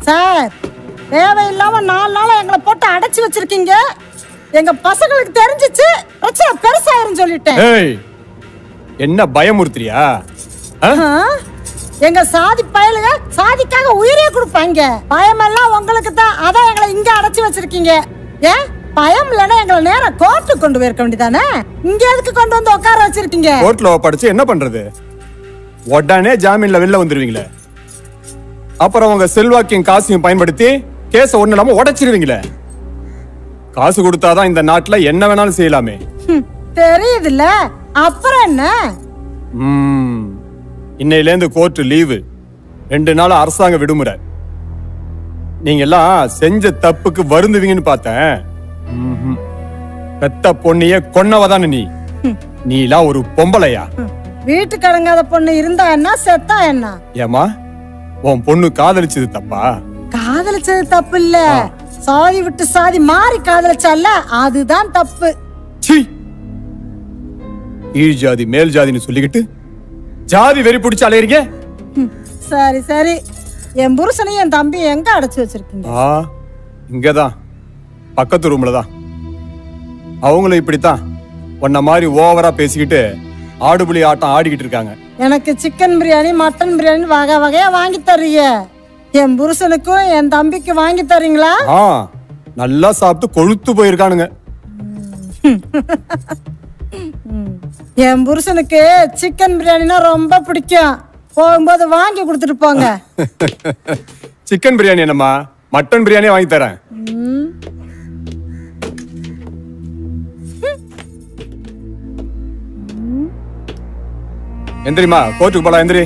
Sir தேவையில்லாம நாலு நாளா எங்களை போட்டு அடைச்சு வச்சிருக்கீங்க எங்க பசங்களுக்கு தெரிஞ்சிச்சு பிரச்சனை பெருசாயிரும் சொல்லிட்டேன் ஏய் என்ன பயமுறுத்துறியா ஆ? ஆ? எங்க சாதி பயலுக சாதிக்காக உயிரே கொடுப்பாங்க பயமெல்லாம் உங்களுக்கு தான் அதான் எங்களை இங்க அடைச்சு வச்சிருக்கீங்க ஏன் பயம் இல்லைன்னா எங்களை நேரா கோர்ட்டுக்கு கொண்டு போயிருக்க வேண்டியதானே இங்க எதுக்கு கொண்டு வந்து உட்கார வச்சிருக்கீங்க கோர்ட்ல படிச்சு என்ன பண்றது உடனே ஜாமீன்ல வெளில வந்துருவீங்களே அப்புறம் உங்க செல்வாக்கையும் காசையும் பயன்படுத்தி கேஸ ஒண்ணு இல்லாம உடைச்சிருவீங்களே காசு கொடுத்தாதான் இந்த நாட்டுல என்ன வேணாலும் செய்யலாமே ஹம், தெரியுதுல்ல அப்புறம் என்ன ம். இன்னையில இருந்து கோர்ட் லீவு ரெண்டு நாள் அரசாங்க விடுமுறை நீங்க எல்லாம் செஞ்ச தப்புக்கு வருந்துவீங்கன்னு பார்த்தேன் ம்ஹும். பெத்த பொண்ணைய கொன்னவதானே நீ நீ எல்லாம் ஒரு பொம்பளையா ஹம், வீட்டுக்கு அடங்காத பொண்ணு இருந்தா என்ன செத்தா என்ன ஏமா உன் பொண்ணு காதலிச்சது தப்பா காதலிச்சது தப்பு இல்ல சாதி விட்டு சாதி மாறி காதலிச்சால அதுதான் தப்பு சி கீழ் ஜாதி மேல் ஜாதின்னு சொல்லிக்கிட்டு ஜாதி வெறி பிடிச்சு அலையறீங்க ஹம், சரி சரி என் புருஷனையும் என் தம்பி எங்க அடைச்சு வச்சிருக்கீங்க ஆ இங்கதான் பக்கத்து ரூம்ல தான் அவங்களும் இப்படித்தான் உன்ன மாதிரி ஓவரா பேசிக்கிட்டு ஆடுபுலி ஆட்டம் ஆடிக்கிட்டு இருக்காங்க எனக்கு சிக்கன் பிரியாணி மட்டன் பிரியாணி வகை வகையா வாங்கி தர்றீங்க என் புருஷனுக்கும் என் தம்பிக்கு வாங்கி தர்றீங்களா ஆ நல்லா சாப்பிட்டு கொழுத்து போயிருக்கானுங்க என் புருஷனுக்கு சிக்கன் பிரியாணினா ரொம்ப பிடிக்கும் போகும்போது வாங்கி கொடுத்துட்டு போங்க சிக்கன் பிரியாணி என்னம்மா மட்டன் பிரியாணியே வாங்கி தரேன் ம். எந்திரிமா கோர்ட்டுக்கு போலாம் எந்திரி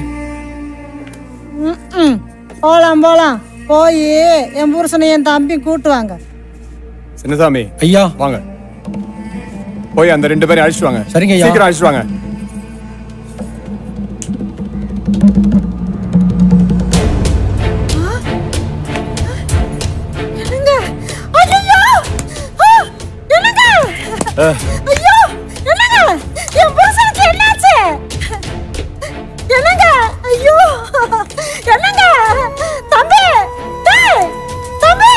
ம். போலாம் போலாம் போய் என் புருஷனை என் தம்பி கூட்டுவாங்க சின்னசாமி ஐயா வாங்க போய் அந்த ரெண்டு பேரையும் அழைச்சிட்டு வாங்க சரிங்க ஐயா. சீக்கிரம் அழைச்சிட்டு வாங்க என்னங்க ஐயோ என்னங்க ஐயோ என்னங்க என் புருஷனுக்கு என்னாச்சு என்னங்க ஐயோ என்னங்க தம்பி டேய் தம்பி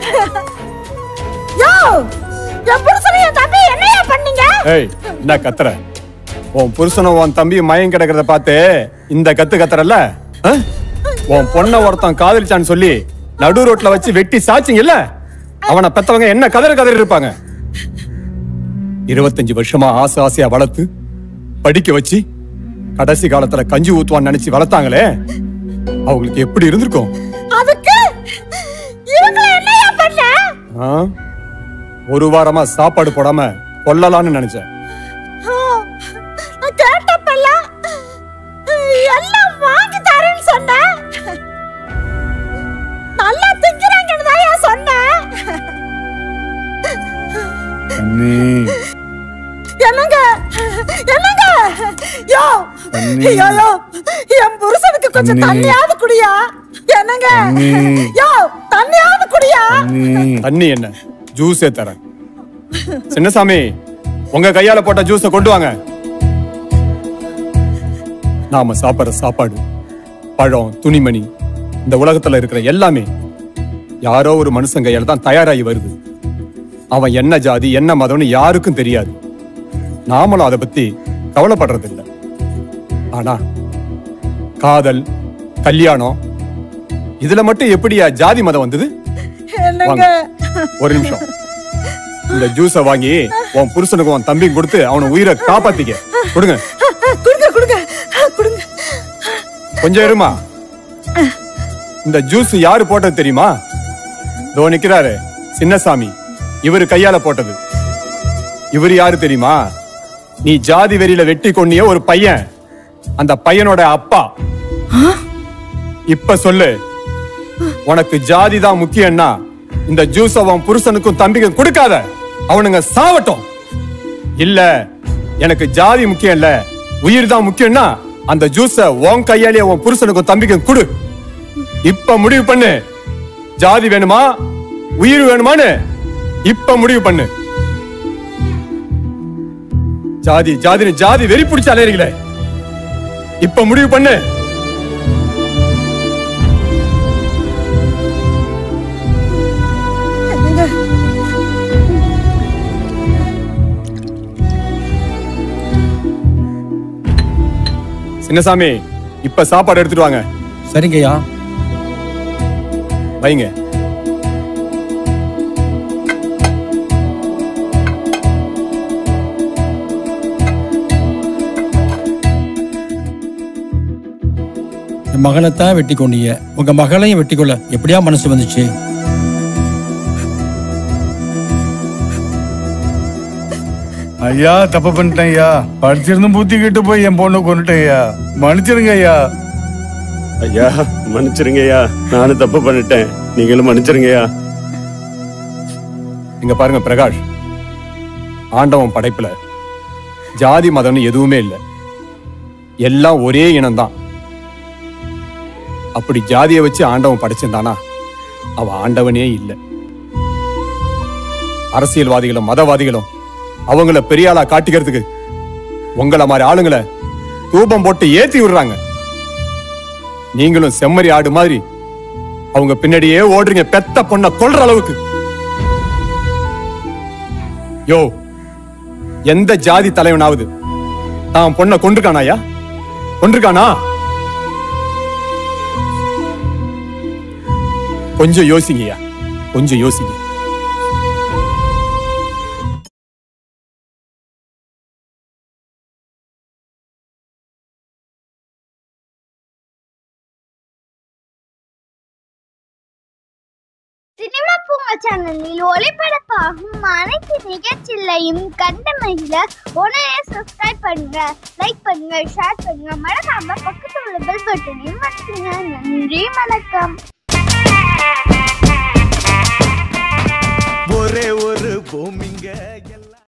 யோ என் புருஷனை என் தம்பி என்னையா பண்ணீங்க ஏய் என்ன கத்துற உன் புருஷனும் உன் தம்பியும் மயம் கிடக்கிறத பார்த்து இந்த கத்து கத்துறல்ல ஆ? உன் பொண்ண ஒருத்தன் காதலிச்சான்னு சொல்லி நடு ரோட்ல வச்சு வெட்டி சாச்சிங்கல்ல அவனை பெத்தவங்க என்ன கதற கதறி இருப்பாங்க இருபத்தஞ்சு வருஷமா ஆசை ஆசையா வளர்த்து படிக்க வச்சு கடைசி காலத்துல கஞ்சி ஊத்துவான்னு நினைச்சு வளர்த்தாங்களே அவங்களுக்கு எப்படி இருந்திருக்கும் அதுக்கு இவங்களை என்னையா பண்ண ஆ? ஒரு வாரமா சாப்பாடு போடாம கொல்லலாம்னு நினைச்சேன் ஆ, நான் கேட்டப்பெல்லாம் எல்லாம் வாங்கி தரேன்னு சொன்னேன் நல்லா திங்கிறாங்கன்னு தான் ஏன் சொன்னேன் என்னங்க என்னங்க யோ யோ யோ என் புருஷனுக்கு கொஞ்சம் தண்ணியாவது குடியா என்னங்க யோ தண்ணியாவது குடியா தண்ணி என்ன ஜூஸே தரேன் சின்னசாமி உங்க கையால போட்ட ஜூஸ கொண்டு வாங்க நாம சாப்பிடுற சாப்பாடு பழம் துணிமணி இந்த உலகத்துல இருக்கிற எல்லாமே யாரோ ஒரு மனுஷன் கையால தான் தயாராகி வருது அவன் என்ன ஜாதி என்ன மதம்னு யாருக்கும் தெரியாது நாமளும் அதை பத்தி கவலைப்படுறது இல்ல ஆனா காதல் கல்யாணம் இதுல மட்டும் எப்படியா ஜாதி மதம் வந்தது என்னங்க வாங்க ஒரு நிமிஷம் இந்த ஜூஸ வாங்கி உன் புருஷனுக்கு உன் தம்பிக்கு கொடுத்து அவன உயிரை காப்பாத்திக்க கொடுங்க கொடுங்க கொடுங்க கொடுங்க கொஞ்சம் இருமா இந்த ஜூஸ் யாரு போட்டது தெரியுமா இதோ நிக்கிறாரு சின்னசாமி இவரு கையால போட்டது இவரு யாரு தெரியுமா நீ ஜாதி வெறியில வெட்டி கொன்னிய ஒரு பையன் அந்த பையனோட அப்பா இப்ப சொல்லு உனக்கு ஜாதி தான் முக்கியம்னா இந்த ஜூஸ உன் புருஷனுக்கும் தம்பிக்கும் கொடுக்காத அவனுங்க சாவட்டும் இல்ல எனக்கு ஜாதி முக்கியம் இல்ல உயிர் தான் முக்கியம்னா அந்த ஜூஸ உன் கையாலேயே உன் புருஷனுக்கும் தம்பிக்கும் கொடு இப்ப முடிவு பண்ணு ஜாதி வேணுமா உயிர் வேணுமான்னு இப்ப முடிவு பண்ணு ஜாதி ஜாதின்னு ஜாதி வெறி பிடிச்சு அலையறீங்களே இப்ப முடிவு பண்ணு சின்னசாமி இப்ப சாப்பாடு எடுத்துட்டு வாங்க சரிங்கய்யா வைங்க என் மகனைத்தான் வெட்டி கொண்டீங்க உங்க மகளையும் வெட்டி கொள்ள எப்படியா மனசு வந்துச்சு ஐயா தப்பு பண்ணிட்டேன் ஐயா படிச்சிருந்தும் புத்திக்கிட்டு போய் என் பொண்ணு கொண்டுட்டேன் ஐயா மன்னிச்சிருங்க ஐயா ஐயா மன்னிச்சிருங்கய்யா நானும் தப்பு பண்ணிட்டேன் நீங்களும் மன்னிச்சிருங்கய்யா இங்க பாருங்க பிரகாஷ் ஆண்டவன் படைப்புல ஜாதி மதம்னு எதுவுமே இல்லை எல்லாம் ஒரே இனம்தான் அப்படி ஜாதியை வச்சு ஆண்டவன் படைச்சிருந்தானா அவன் ஆண்டவனே இல்லை அரசியல்வாதிகளும் மதவாதிகளும் அவங்கள பெரிய ஆளா காட்டிக்கிறதுக்கு உங்கள மாதிரி ஆளுங்களை தூபம் போட்டு ஏத்தி விடுறாங்க நீங்களும் செம்மறி ஆடு மாதிரி அவங்க பின்னாடியே ஓடுறீங்க பெத்த பொண்ண கொல்ற அளவுக்கு யோ எந்த ஜாதி தலைவனாவது தான் பொண்ணை கொண்டிருக்கானாயா கொண்டிருக்கானா கொஞ்சம் யோசிங்கய்யா கொஞ்சம் யோசிங்க சினிமா பூங்கா சேனலில் ஒளிபரப்பாகும் அனைத்து நிகழ்ச்சிகளையும் கண்டு மகிழ உடனே சப்ஸ்கிரைப் பண்ணுங்க லைக் பண்ணுங்க ஷேர் பண்ணுங்க மறக்காம பக்கத்துல உள்ள பெல் பட்டனையும் மறந்துங்க நன்றி வணக்கம்